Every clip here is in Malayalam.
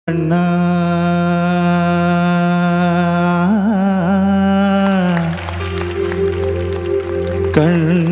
കണ്ണ കണ്ണ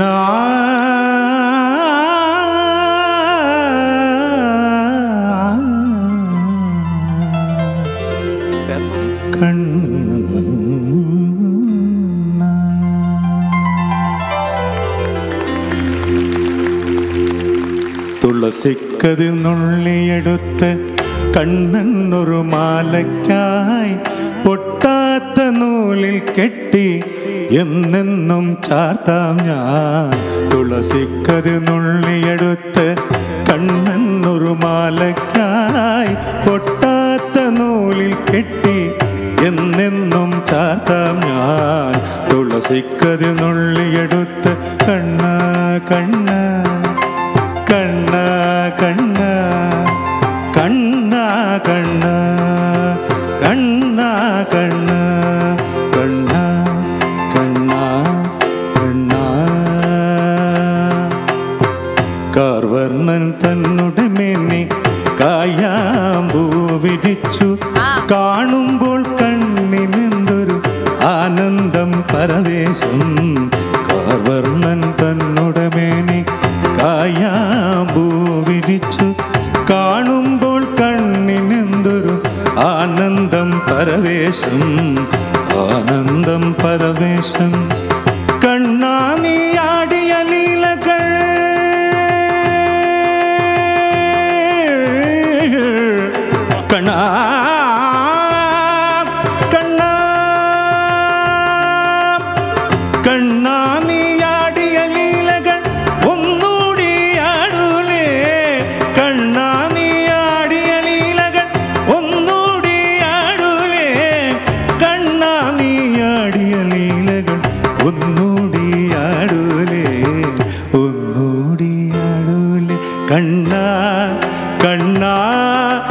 തുളസിക്കതിൽ നുള്ളിയെടുത്ത് കണ്ണനൊരു മാലയ്ക്കായി പൊട്ടാത്ത നൂലിൽ കെട്ടി എന്നെന്നും ചാർത്താം ഞാൻ തുളസിക്കതിൽ നുള്ളിയെടുത്ത് കണ്ണനൊരു മാലയ്ക്കായി പൊട്ടാത്ത നൂലിൽ കെട്ടി എന്നെന്നും ചാർത്താം ഞാൻ തുളസിക്കതിൽ നുള്ളിയെടുത്ത് കണ്ണ കണ്ണ കണ്ണ കണ്ണ കണ്ണ കണ്ണ കണ്ണ കണ്ണ കണ്ണ കണ്ണ കണ്ണ കാർവർണ്ണൻ തന്നുടെ മേനി കായാമ്പൂ വിരിച്ചു കാണുമ്പോൾ കണ്ണിനെന്തൊരു ആനന്ദം പരവേശം കാർവർണ്ണൻ തന്നുടെ മേനി കായാമ്പൂ വിരിച്ചു കാണുമ്പോൾ കണ്ണിനെന്തൊരു ആനന്ദം പരവേശം ആനന്ദം പരവേശം കണ്ണാ നീ ആടിയ ലീലകൾ കണ്ണാ കണ്ണാ കണ്ണാ നീ ആടിയ ലീലകൾ ഒന്നൂടി ആടൂലേ കണ്ണാ നീ ആടിയ ലീലകൾ ഒന്നൂടി ആടൂലേ കണ്ണാ നീ ആടിയ ലീലകൾ ഒന്നൂടി ആടൂലേ ഒന്നൂടി ആടൂലേ കണ്ണാ കണ്ണാ